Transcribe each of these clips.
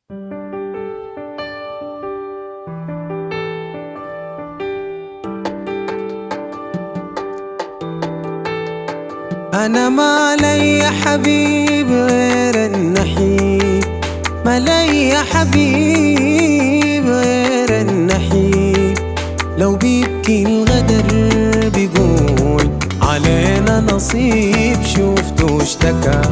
أنا ما لي حبيب غير النحيب ما لي حبيب غير النحيب لو بيبكي الغدر بيقول علينا نصيب شوفته اشتكى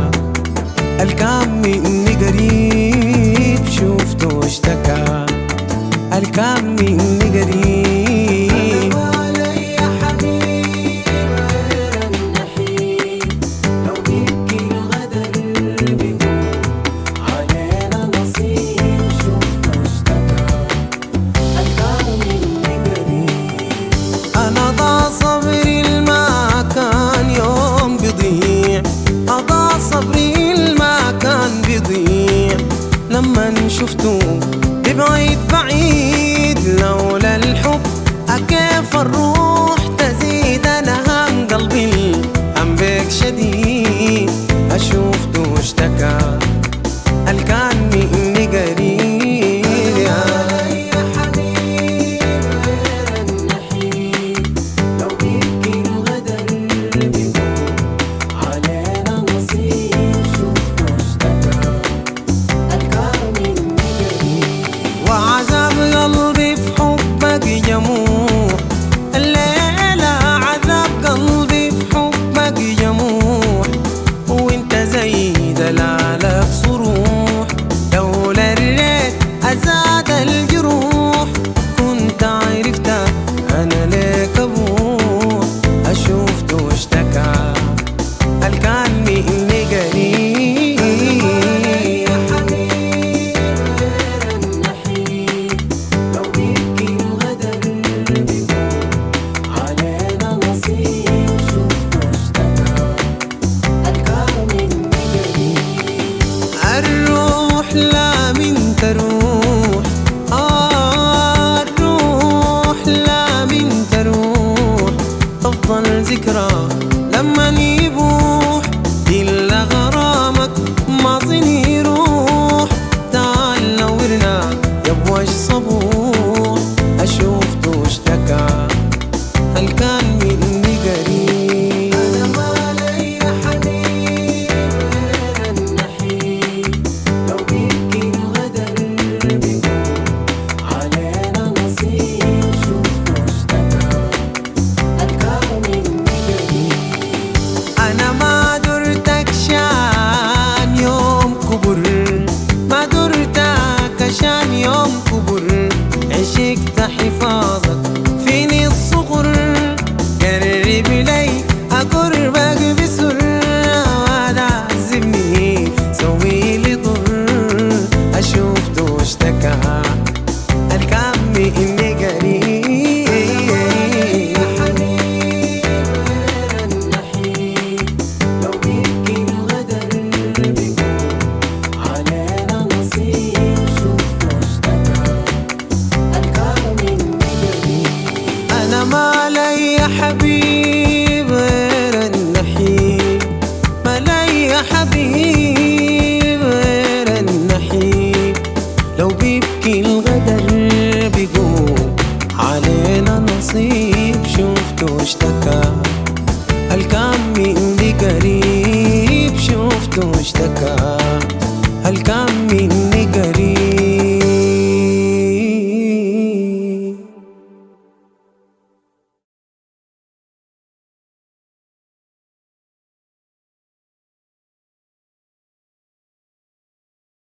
الكام مني قريب شوفته اشتكى الكام مني قريب أنا ما لي حبيب غير النحيب لو بيبكي الغدر بيقول علينا نصيب شوفته اشتكى الكام مني قريب أنا ضاع صبري الما كان يوم بيضيع أضاع صبري الما كان بيضيع لما شفته ببعيد بعيد لولا الحب أكيف الروح تزيد أنا هم قلبي هم بك شديد أشوفته اشتكى هل كان مني قريب يا حبيب غير النحيب لو بيبكي الغدر بيقول علينا نصيب شوفته اشتكى الكار مني قريب وعذاب قلبي في حبك جموح الليلة عذاب قلبي في حبك جموح وانت زي دلالك صروح لولا الريت أزاد الجروح كنت عرفت أنا ليك أبوح أشوفته اشتكى هل كان مني قريب يا حبيب غير النحيب لو بيبكي الغدر بيقول علينا نصيب شوفته اشتكى الكار مني قريب الروح لا من تروح آه الروح لا من تروح تفضل ذكرى لما يبوح إلا غرامك ماضي يروح تعال نورنا يا بوش صبوح أشوفته اشتكى هل كان مني قريب أنا ما لي حبيب غير النحيب لو بيبكي الغدر بيقول علينا نصيب شوفته اشتكى الكار مني قريب أنا ما درتك شان يوم كبر ما درتك عشان يوم كبر عشقت حفاظك فيني الصغر قرب لي أقربك بسر ولا عزمني سوي لي ضر أشوفته اشتكى الكام إني قريب يا حبيب غير النحيب لو بيبكي الغدر بيقول علينا نصيب شوفته اشتكى الكار مني قريب أنا ما لي حبيب غير النحيب ما لي حبيب غير النحيب لو بيبكي الغدر بيقول علينا نصيب شوفته اشتكى هل كان مني قريب شوفته اشتكى هل كان مني